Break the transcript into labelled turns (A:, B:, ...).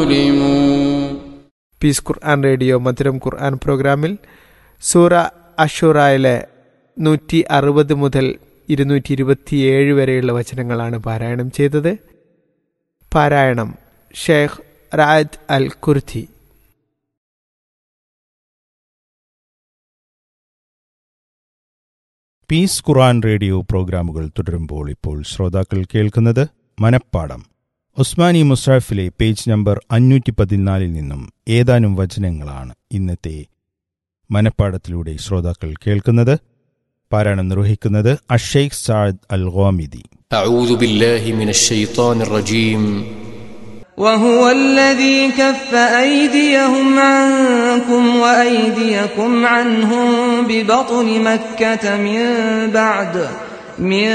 A: ظلموا
B: piece ഖുർആൻ radio മധുരം ഖുർആൻ പ്രോഗ്രാമിൽ സൂറ അഷുറായിലെ നൂറ്റി അറുപത് മുതൽ ഇരുന്നൂറ്റി ഇരുപത്തിയേഴ് വരെയുള്ള വചനങ്ങളാണ് പാരായണം ചെയ്തത് പാരായണം ഷെയ്ഖ് റായത്ത് അൽ കുർത്തി
C: പീസ് ഖുറാൻ റേഡിയോ പ്രോഗ്രാമുകൾ തുടരുമ്പോൾ ഇപ്പോൾ ശ്രോതാക്കൾ കേൾക്കുന്നത് മനപ്പാടം ഒസ്മാനി മുസാഫിലെ പേജ് നമ്പർ അഞ്ഞൂറ്റി പതിനാലിൽ നിന്നും ഏതാനും വചനങ്ങളാണ് ഇന്നത്തെ മനപ്പാടത്തിലൂടെ ശ്രോതാക്കൾ കേൾക്കുന്നത് പാരായണം നിർവഹിക്കുന്നത് അഷെയ്ഖ് സാദ് അൽ ഗോമിദി
A: أعوذ بالله من الشيطان الرجيم
D: وهو الذي كف أيديهم عنكم وأيديكم عنهم ببطن مكة من بعد من